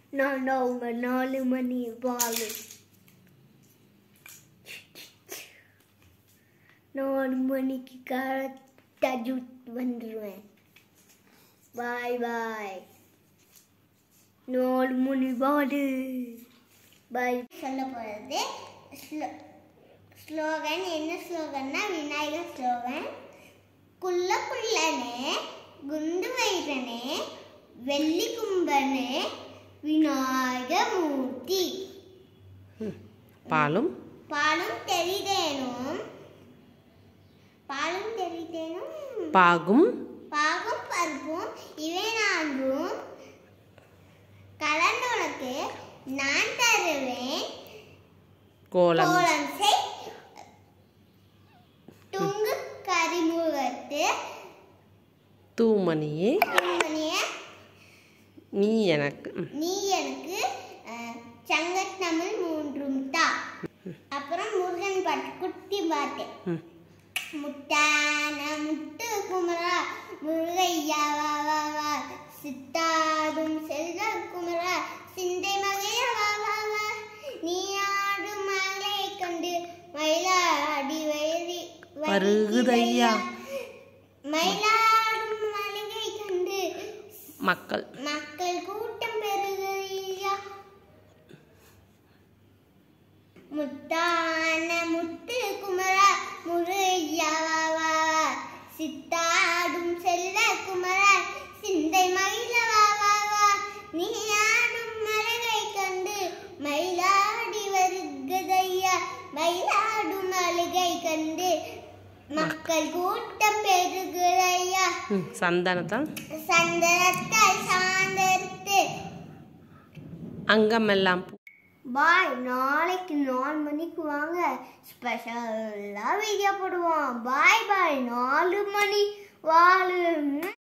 நான் தான் உங்க நாலு மணி வாழு நாலு மணிக்கு கரெக்டாக ஜூட் வந்துடுவேன் பாய் பாய் நாலு மணி வாடு பாய் சொல்ல போகிறது ஸ்லோகன் என்ன ஸ்லோகன்னா விநாயகர் ஸ்லோகன் குள்ள குள்ளனே குண்டு வைரனே வெள்ளி கும்பனே விநாயகமூர்த்தி பாலும் பாலும் தெரிதேனும் பாலும் தெரிதேனும் பாகும் பாகும் பருப்பும் இவை நான்கும் கலந்து உனக்கு நான் தருவேன் கோலம் கோலம் செய் துங்கு கரிமுகத்து தூமணியே தும்மணிய நீ எனக்கு ம், நீ எனக்கு அஹ், சங்கத்தமிழ் மூன்றும் தா அப்புறம் முருகன் பாட்டு குட்டி பாட்டு ம். முட்டான முட்டு குமரா முருகையா வா வா வா சித்தாடும் செல்வ குமரா சிந்தை மகைய வா வா வா நீ ஆடும் மகளை கண்டு மயிலாடி வயதி வருகுதையா. மயிலாடும் மளிகை கண்டு மக்கள் மக்கள் கூட்டம் பெருகையா முத்தான முத்து குமரா முருகையா வா வா வா. சித்தாடும் செல்வ குமரா சிந்தை மயில வா வா வா நீ ஆடும் மலகை கண்டு மயிலாடி வருகதையா மயிலாடும் மளிகை கண்டு மக்கள் கூட்டம் பெருகுதையா ம், சந்தனத்தால் சந்தனத்தை சார்ந்தெடுத்து அங்கமெல்லாம் பூ பாய் நாளைக்கு நாலு மணிக்கு வாங்க ஸ்பெஷலாக வீடியோ போடுவோம் பாய் பாய் நாலு மணி வாழு